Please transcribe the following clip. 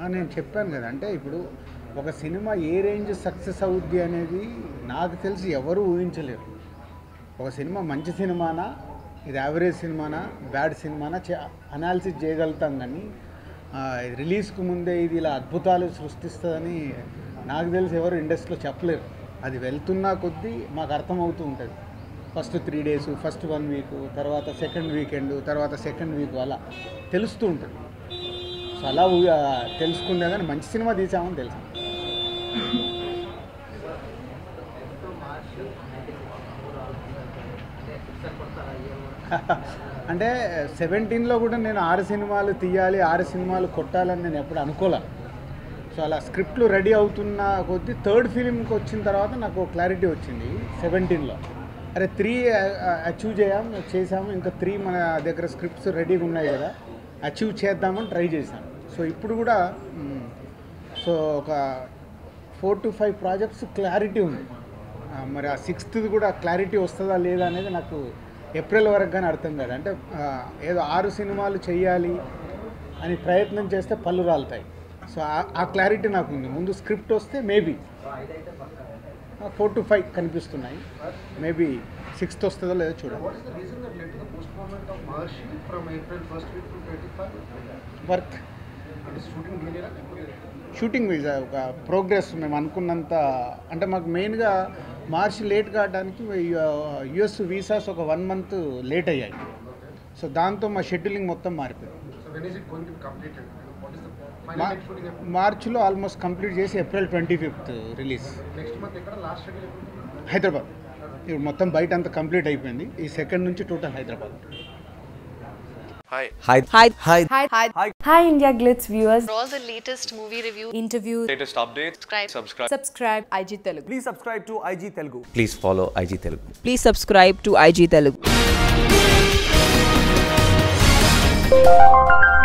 నేను చెప్పాను కదా అంటే ఇప్పుడు ఒక సినిమా ఏ రేంజ్ సక్సెస్ అవుద్ది అనేది నాకు తెలిసి ఎవరు ఊహించలేరు ఒక సినిమా మంచి సినిమానా ఇది యావరేజ్ సినిమానా బ్యాడ్ సినిమానా అనాలిసిస్ చేయగలుగుతాం కానీ ఆ, రిలీజ్కు ముందే ఇది ఇలా అద్భుతాలు సృష్టిస్తుందని నాకు తెలిసి ఎవరు ఇండస్ట్రీలో చెప్పలేరు అది వెళ్తున్నా కొద్దీ మాకు అర్థమవుతూ ఉంటుంది first three days first one week తర్వాత సెకండ్ వీకెండ్ తర్వాత సెకండ్ వీక్ అలా తెలుస్తూ ఉంటుంది సో అలా ఊ- ఆ, తెలుసుకుందే కానీ మంచి సినిమా తీసామని తెలుసు అంటే సెవెంటీన్లో కూడా నేను ఆరు సినిమాలు తీయాలి ఆరు సినిమాలు కొట్టాలని నేను ఎప్పుడు అనుకోలే సో అలా స్క్రిప్ట్లు రెడీ అవుతున్న కొద్దీ థర్డ్ ఫిలింకి వచ్చిన తర్వాత నాకు క్లారిటీ వచ్చింది సెవెంటీన్లో అరే త్రీ అచీవ్ చేయాం చేసాము ఇంకా త్రీ మన దగ్గర స్క్రిప్ట్స్ రెడీగా ఉన్నాయి కదా అచీవ్ చేద్దామని ట్రై చేశాను సో ఇప్పుడు కూడా మ్, సో ఒక four to five projects clarity ఉంది ఆ, మరి ఆ సిక్స్త్ కూడా క్లారిటీ వస్తుందా లేదా అనేది నాకు ఏప్రిల్ వరకు కానీ అర్థం కాదు అంటే ఆ, ఏదో ఆరు సినిమాలు చేయాలి అని ప్రయత్నం చేస్తే పళ్ళు రాలుతాయి సో ఆ- ఆ క్లారిటీ నాకు ఉంది ముందు స్క్రిప్ట్ వస్తే మేబీ ఫోర్ టు ఫైవ్ కనిపిస్తున్నాయి మేబీ సిక్స్త్ వస్తుందో లేదో చూడాలి What is the reason that led to the postponement of Maharshi from April 1st week to 25? Work అంటే షూటింగ్ డిలే షూటింగ్ వీజా ఒక ప్రోగ్రెస్ మేము అనుకున్నంత అంటే మాకు మెయిన్గా మార్చి లేట్ కావడానికి యుఎస్ వీసాస్ ఒక వన్ మంత్ లేట్ అయ్యాయి సో దాంతో మా షెడ్యూలింగ్ మొత్తం మారిపోయింది so when is it going to be completed what is the మా- ఫైనల్ డేట్ షూటింగ్ ఎప్పుడు మార్చిలో ఆల్మోస్ట్ కంప్లీట్ చేసి April twenty fifth release next month ఎక్కడ లాస్ట్ షెడ్యూల్ ఎప్పుడు హైదరాబాద్ ఇప్పుడు మొత్తం బయట అంతా కంప్లీట్ అయిపోయింది ఈ సెకండ్ నుంచి total Hyderabad Hi. Hi. Hi. Hi. Hi. Hi. Hi, India Glitz viewers. For all the latest movie reviews, Interviews. Latest updates. subscribe. Subscribe. Subscribe IG Telugu. Please subscribe to IG Telugu. Please follow IG Telugu. Please subscribe to IG Telugu.